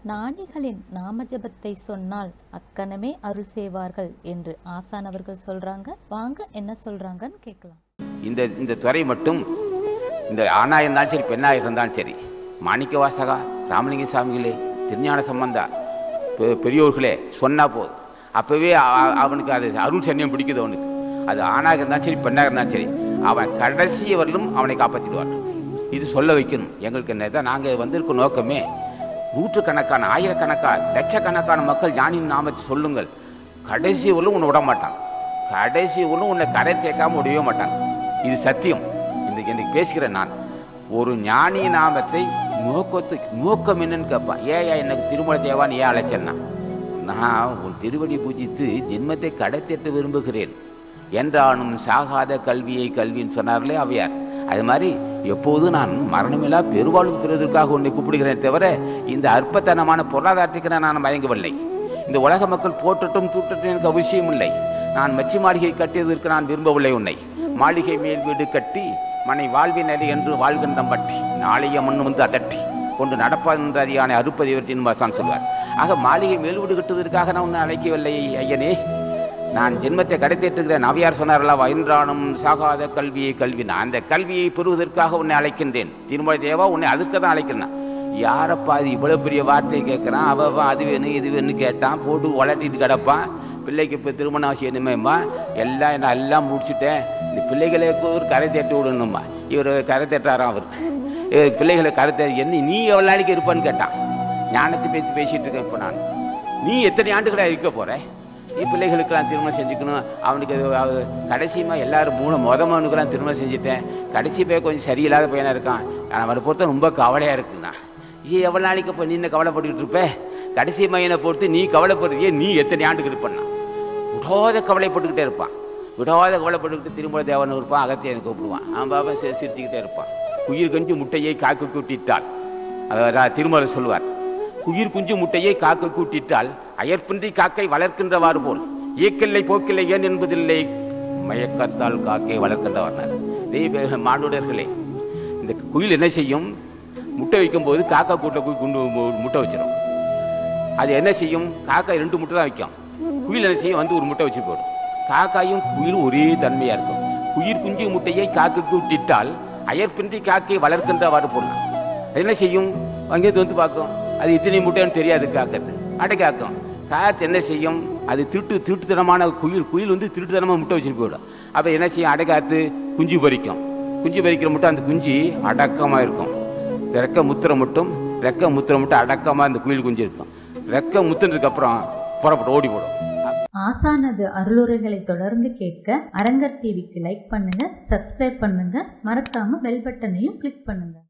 ஞானிகளின் நாம ஜபத்தை சொன்னால் அக்கணமே அருள் செய்வார்கள் என்று ஆசான் அவர்கள் சொல்றாங்க வாங்க என்ன சொல்றாங்கன்னு கேட்கலாம் இந்த இந்த துறை மட்டும் இந்த ஆணா இருந்தாலும் சரி பெண்ணா இருந்தாலும் சரி மாணிக்க வாசகா ராமலிங்க சாமிகளே திருஞான சம்பந்தா பெ- பெரியோர்களே சொன்னா போதும் அப்பவே அ- அ- அவனுக்கு அது அருள் சன்னியம் பிடிக்குது அவனுக்கு அது ஆணாக இருந்தாலும் சரி பெண்ணாக இருந்தாலும் சரி அவன் கடைசி வரலும் அவனை காப்பாற்றிடுவார் இது சொல்ல வைக்கணும் எங்களுக்கு என்ன இதான் நாங்கள் வந்திருக்க நோக்கமே நூற்றுக்கணக்கான ஆயிரக்கணக்கான லட்சக்கணக்கான மக்கள் ஞானியின் நாமத்தை சொல்லுங்கள் கடைசி வரலும் உன்னை விட மாட்டான் கடைசி ஒன்றும் உன்னை கரை சேர்க்காம விடவே மாட்டாங்க இது சத்தியம் இந்த எனக்கு பேசுகிறேன் நான் ஒரு ஞானி நாமத்தை நோக்கத்து நோக்கம் என்னன்னு கேட்பான் ஏயா எனக்கு திருமண தேவான்னு ஏன் அழைச்சேன்னா நான் உன் திருவடி பூஜித்து ஜென்மத்தை கடைத்தேற்ற விரும்புகிறேன் என்றானும் சாகாத கல்வியை கல்வின்னு சொன்னார்களே அவையார் அது மாதிரி எப்போதும் நான் மரணமில்லா பெருவாழ்வு பெறுவதற்காக உன்னை கூப்பிடுகிறேன் தவிர இந்த அற்பத்தனமான பொருளாதாரத்துக்கு நான் மயங்கவில்லை இந்த உலக மக்கள் போற்றட்டும் தூற்றட்டும் எனக்கு அவசியம் இல்லை நான் மச்சி மாளிகை கட்டியதற்கு நான் விரும்பவில்லை உன்னை மாளிகை மேல் வீடு கட்டி மனை வாழ்வினரை என்று வாழ்கின்ற பற்றி நாளைய மண் வந்து அதட்டி கொண்டு நடப்பதென்ற அறியானை அறுப்பதை வெற்றின் மசான் சொல்வார் ஆக மாளிகை மேல் வீடு கட்டுவதற்காக நான் உன்னை அழைக்கவில்லை ஐயனே நான் ஜென்மத்தை கடைத்தேற்றுகிறேன் அவையார் சொன்னார்களா என்றானும் சாகாத கல்வியை கல்வி நான் அந்த கல்வியை பெறுவதற்காக உன்னை அழைக்கின்றேன் திருமலை தேவா உன்னை அதுக்கு தான் அழைக்கிறேன் யாரப்பா அது இவ்வளவு பெரிய வார்த்தையை கேட்குறான் அவ அவன் அது வேணும் இது வேணும் கேட்டான் போட்டு வளர்த்திட்டு கிடப்பான் பிள்ளைக்கு இப்போ திருமணம் அவசியம் எதுவுமேம்மா எல்லாம் நான் எல்லாம் முடிச்சுட்டேன் இந்த பிள்ளைகளுக்கு ஒரு கரை தேட்டி விடணும்மா இவர் கரை தேட்டாராம் அவர் இவர் பிள்ளைகளை கரை தே என்ன நீ எவ்வளோ நாளைக்கு இருப்பான்னு கேட்டான் ஞானத்தை பேசி பேசிட்டு இருக்கேன் இப்போ நான் நீ எத்தனை ஆண்டுகளா இருக்க போற நீ பிள்ளைகளுக்கெல்லாம் திருமணம் செஞ்சுக்கணும் அவனுக்கு அது அவ- கடைசியுமா எல்லாரும் மூணு மொத மகனுக்கெல்லாம் திருமணம் செஞ்சுட்டேன் கடைசி போய் கொஞ்சம் சரியில்லாத பையனா இருக்கான் அவனை பொறுத்த ரொம்ப கவலையா இருக்குண்ணா ஏ எவ்வளோ நாளைக்கு இப்போ நின்று கவலைப்பட்டுக்கிட்டு இருப்ப கடைசி மையனை பொறுத்து நீ கவலைப்படுறியே நீ எத்தனை ஆண்டுக்கு இருப்பண்ணா விடாத கவலைப்பட்டுக்கிட்டே இருப்பான் விடாத கவலைப்பட்டுக்கிட்டு திருமல தேவன் இருப்பான் அகத்தியனை கூப்பிடுவான் அவன் பாபா சி- சிரிச்சுக்கிட்டே இருப்பான் குயிர் கஞ்சி முட்டையை காக்க கூட்டிட்டாள் அதாவது திருமலை சொல்லுவார் குயிர் குஞ்சு முட்டையை காக்க கூட்டிட்டால் அயற்பின்றி காக்கை வளர்க்கின்றவாறு போல் இயக்கில்லை போக்கில்லை ஏன் என்பதில்லை மயக்கத்தால் காக்கை வளர்க்கின்றவர் தெய்வ மானுடர்களே இந்த குயில் என்ன செய்யும் முட்டை வைக்கும்போது காக்கா கூட்டை போய் குண்டு மு- முட்டை வச்சிடும் அது என்ன செய்யும் காக்கா ரெண்டு முட்டை தான் வைக்கும் குயில் என்ன செய்யும் வந்து ஒரு முட்டை வச்சு போடும் காக்காயும் குயிலும் ஒரே தன்மையா இருக்கும் குயிர் குஞ்சு முட்டையை காக்கைக்கு விட்டிட்டால் அயற்பின்றி காக்கை வளர்க்கின்றவாறு போடலாம் அது என்ன செய்யும் அங்கேருந்து வந்து பார்க்கும் அது இத்தனை முட்டைன்னு தெரியாது காக்கிறது அடை காக்கும் காத்து என்ன செய்யும் அது திருட்டு திருட்டுத்தனமான குயில் குயில் வந்து திருட்டுத்தனமாக முட்டை வச்சுட்டு போயிடும் அப்போ என்ன செய்யும் அடை காத்து குஞ்சு பறிக்கும் குஞ்சு பறிக்கிற முட்டை அந்த குஞ்சு அடக்கமாக இருக்கும் ரெக்க முத்திர மட்டும் ரெக்க முத்திர மட்டும் அடக்கமாக அந்த குயில் குஞ்சு இருக்கும் ரெக்க முத்துனதுக்கு அப்புறம் புறப்பட்டு ஓடி போடும் ஆசானது அருளுரைகளை தொடர்ந்து கேட்க அரங்கர் டிவிக்கு லைக் பண்ணுங்க சப்ஸ்கிரைப் பண்ணுங்க மறக்காம பெல் பட்டனையும் கிளிக் பண்ணுங்க